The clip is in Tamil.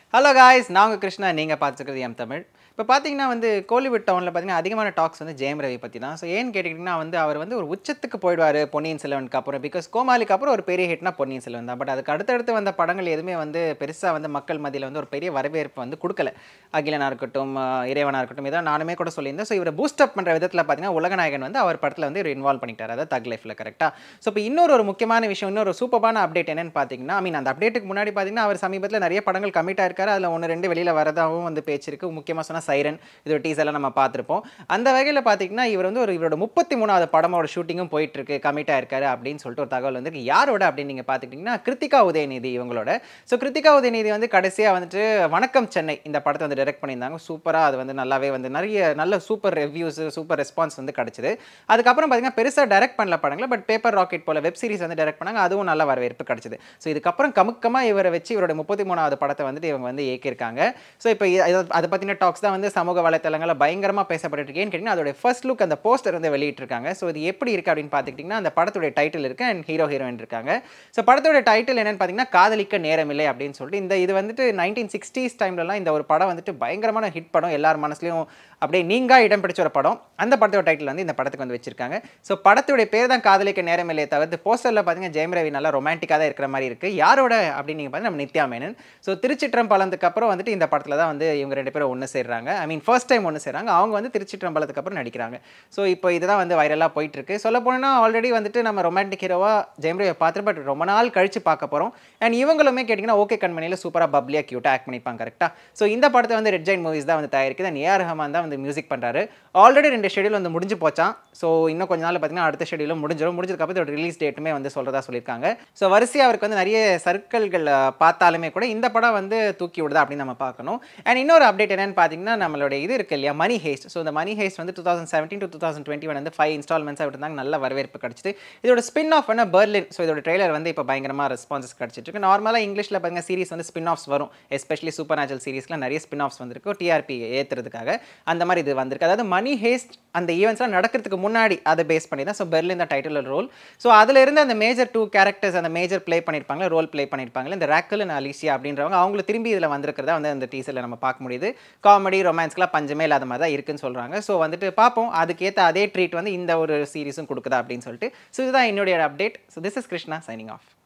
ஹலோ காய்ஸ் நான் உங்கள் கிருஷ்ணா நீங்கள் பார்த்துக்கிறது எம் தமிழ் இப்போ பார்த்தீங்கன்னா வந்து கோலிவுட் டவுனில் பார்த்தீங்கன்னா அதிகமான டாக்ஸ் வந்து ஜெயம் ரவி பற்றி தான் ஸோ ஏன்னு கேட்டிங்கன்னா வந்து அவர் வந்து ஒரு உச்சத்துக்கு போயிடுவார் பொன்னியின் செல்வனுக்கு அப்புறம் பிகாஸ் கோமாளிக்கு அப்புறம் ஒரு பெரிய ஹிட்னா பொன்னியின் செல்வன் தான் பட் அதுக்கு அடுத்தடுத்து வந்த படங்கள் எதுவுமே வந்து பெருசாக வந்து மக்கள் மத்தியில் வந்து ஒரு பெரிய வரவேற்பு வந்து கொடுக்கல அகிலனாக இருக்கட்டும் அஹ் இறைவனாக இருக்கட்டும் இதான் நானுமே கூட சொல்லியிருந்தேன் ஸோ இவரை பூஸ்ட் அப் பண்ணுற விதத்தில் பார்த்தீங்கன்னா உலகநாயகன் வந்து அவர் படத்தில் வந்து இவர் இன்வால்வ் பண்ணிட்டார் அதாவது தக் லைஃப்பில் கரெக்டாக ஸோ இப்போ இன்னொரு ஒரு முக்கியமான விஷயம் இன்னொரு சூப்பரான அப்டேட் என்னன்னு பார்த்தீங்கன்னா ஐ மீன் அந்த அப்டேட்டுக்கு முன்னாடி பார்த்தீங்கன்னா அவர் சமீபத்தில் நிறைய படங்கள் கமிட் ஆயிருக்காரு அதில் ஒன்று ரெண்டு வெளியில் வரதாகவும் வந்து பேச்சு இருக்கு முக்கியமாக சொன்னால் சைரன் இது ஒரு டீசர்லாம் நம்ம பார்த்துருப்போம் அந்த வகையில் பார்த்தீங்கன்னா இவர் வந்து ஒரு இவரோட முப்பத்தி மூணாவது படமோட ஷூட்டிங்கும் போயிட்டு இருக்கு கமிட் ஆயிருக்காரு அப்படின்னு சொல்லிட்டு ஒரு தகவல் வந்து யாரோட அப்படின்னு நீங்கள் பார்த்துக்கிட்டிங்கன்னா கிருத்திகா உதயநிதி இவங்களோட ஸோ கிருத்திகா உதயநிதி வந்து கடைசியாக வந்துட்டு வணக்கம் சென்னை இந்த படத்தை வந்து டைரக்ட் பண்ணியிருந்தாங்க சூப்பராக அது வந்து நல்லாவே வந்து நிறைய நல்ல சூப்பர் ரிவ்யூஸ் சூப்பர் ரெஸ்பான்ஸ் வந்து கிடச்சிது அதுக்கப்புறம் பார்த்தீங்கன்னா பெருசாக டைரக்ட் பண்ணல படங்களை பட் பேப்பர் ராக்கெட் போல வெப் சீரிஸ் வந்து டைரக்ட் பண்ணாங்க அதுவும் நல்ல வரவேற்பு கிடச்சிது ஸோ இதுக்கப்புறம் கமுக்கமாக இவரை வச்சு இவரோட முப்பத்தி மூணாவது படத்தை வந்துட்டு இவங்க வந்து இயக்கியிருக்காங்க ஸோ இப்போ அதை பற்றின டாக்ஸ் தான் வந்து சமூக வலைத்தளங்களில் பயங்கரமாக பேசப்பட்டு இருக்கேன்னு கேட்டிங்கன்னா அதோட ஃபர்ஸ்ட் லுக் அந்த போஸ்டர் வந்து வெளியிட்டிருக்காங்க ஸோ இது எப்படி இருக்குது அப்படின்னு பார்த்துக்கிட்டிங்கன்னா அந்த படத்துடைய டைட்டில் இருக்குது அண்ட் ஹீரோ ஹீரோயின் இருக்காங்க ஸோ படத்தோட டைட்டில் என்னன்னு பார்த்தீங்கன்னா காதலிக்க நேரமில்லை அப்படின்னு சொல்லிட்டு இந்த இது வந்துட்டு நைன்டீன் சிக்ஸ்டீஸ் டைம்லலாம் இந்த ஒரு படம் வந்துட்டு பயங்கரமான ஹிட் படம் எல்லார் மனசுலையும் அப்படியே நீங்கா இடம் பிடிச்ச ஒரு படம் அந்த படத்தோட டைட்டில் வந்து இந்த படத்துக்கு வந்து வச்சிருக்காங்க ஸோ படத்துடைய பேர் தான் காதலிக்க நேரமில்லையே தவிர்த்து போஸ்டரில் பார்த்தீங்கன்னா ஜெயம் ரவி நல்லா ரொமான்டிக்காக தான் இருக்கிற மாதிரி இருக்குது யாரோட அப்படின்னு நீங்கள் பார்த்தீங்கன்னா நம்ம நித்யா மேனன் ஸோ திருச்சிற்றம்பலத்துக்கு அப்புறம் வந்துட்டு இந்த படத்தில் தான் வந்து இவங்க ரெண்டு பேரும் ஒன்று சேர்றாங்க ஐ மீன் ஃபர்ஸ்ட் டைம் ஒன்று சேர்றாங்க அவங்க வந்து திருச்சிற்றம்பலத்துக்கு அப்புறம் நடிக்கிறாங்க ஸோ இப்போ இதுதான் வந்து வைரலாக போயிட்டு இருக்கு சொல்ல போனால் ஆல்ரெடி வந்துட்டு நம்ம ரொமான்டிக் ஹீரோவா ஜெயம் ரவியை பார்த்துட்டு பட் ரொம்ப நாள் கழிச்சு பார்க்க போகிறோம் அண்ட் இவங்களுமே கேட்டிங்கன்னா ஓகே கண்மணியில் சூப்பராக பப்ளியாக க்யூட்டாக ஆக்ட் பண்ணிப்பாங்க கரெக்டாக ஸோ இந்த படத்தை வந்து ரெட் ஜெயின் மூவிஸ் தான் வந்து தயாரிக்குது அண்ட் ஏஆர் ரஹமான் தான் வந்து மியூசிக் பண்ணுறாரு ஆல்ரெடி ரெண்டு ஷெடியூல் வந்து முடிஞ்சு போச்சான் ஸோ இன்னும் கொஞ்ச நாள் பார்த்தீங்கன்னா அடுத்த ஷெடியூலும் முடிஞ்சிடும் முடிஞ்சதுக்கப்புறம் இதோட ரிலீஸ் டேட்டுமே வந்து சொல்கிறதா சொல்லியிருக்காங்க ஸோ வரிசையாக அவருக்கு வந்து நிறைய சர்க்கிள்கள் பார்த்தாலுமே கூட இந்த படம் வந்து தூக்கி விடுதா அப்படின்னு நம்ம பார்க்கணும் அண்ட் இன்னொரு அப்டேட் என்னன்னு பார்த்தீங்கன்னா நம்மளோட இது இருக்கு இல்லையா மணி ஹேஸ்ட் ஸோ இந்த மணி ஹேஸ்ட் வந்து two thousand seventeen to two thousand twenty one வந்து ஃபைவ் இன்ஸ்டால்மெண்ட்ஸாக விட்டுருந்தாங்க நல்ல வரவேற்பு கிடச்சிது இதோட ஸ்பின் ஆஃப் பண்ண பெர்லின் ஸோ இதோட ட்ரெய்லர் வந்து இப்போ பயங்கரமாக ரெஸ்பான்சஸ் கிடச்சிட்டு இருக்கு நார்மலாக இங்கிலீஷில் பாருங்க சீரிஸ் வந்து ஸ்பின் ஆஃப்ஸ் வரும் எஸ்பெஷலி சூப்பர் நேச்சுரல் சீரிஸ்லாம் நிறைய ஸ்பின் ஆஃப்ஸ் வந்திருக்கு டிஆர்பி ஏற்றுறதுக்காக அந்த மாதிரி இது வந்திருக்கு அதாவது மணி ஹேஸ்ட் அந்த ஈவெண்ட்ஸ்லாம் நடக்கிறதுக்கு முன்னாடி அதை பேஸ் பண்ணி தான் ஸோ பெர்லின் தான் டைட்டில் ரோல் ஸோ அதில் இருந்து அந்த மேஜர் டூ கேரக்டர்ஸ் அந்த மேஜர் ப்ளே பண்ணியிருப்பாங்க ரோல் ப்ளே பண்ணியிருப்பாங்க இந்த ரேக்கல் அண்ட் அலிசியா அப்படின்றவங்க அவங்களை திரும்பி இதில் வந்திருக்கிறதா வந்து அந்த டீசரில் நம்ம பார்க்க முடியுது காமெடி ரொமான்ஸ்க்குலாம் பஞ்சமே இல்லாத மாதிரி தான் இருக்குன்னு சொல்கிறாங்க ஸோ வந்துட்டு பார்ப்போம் அதுக்கேற்ற அதே ட்ரீட் வந்து இந்த ஒரு சீரிஸும் கொடுக்குதா அப்படின்னு சொல்லிட்டு ஸோ இதுதான் என்னுடைய update so this is Krishna signing of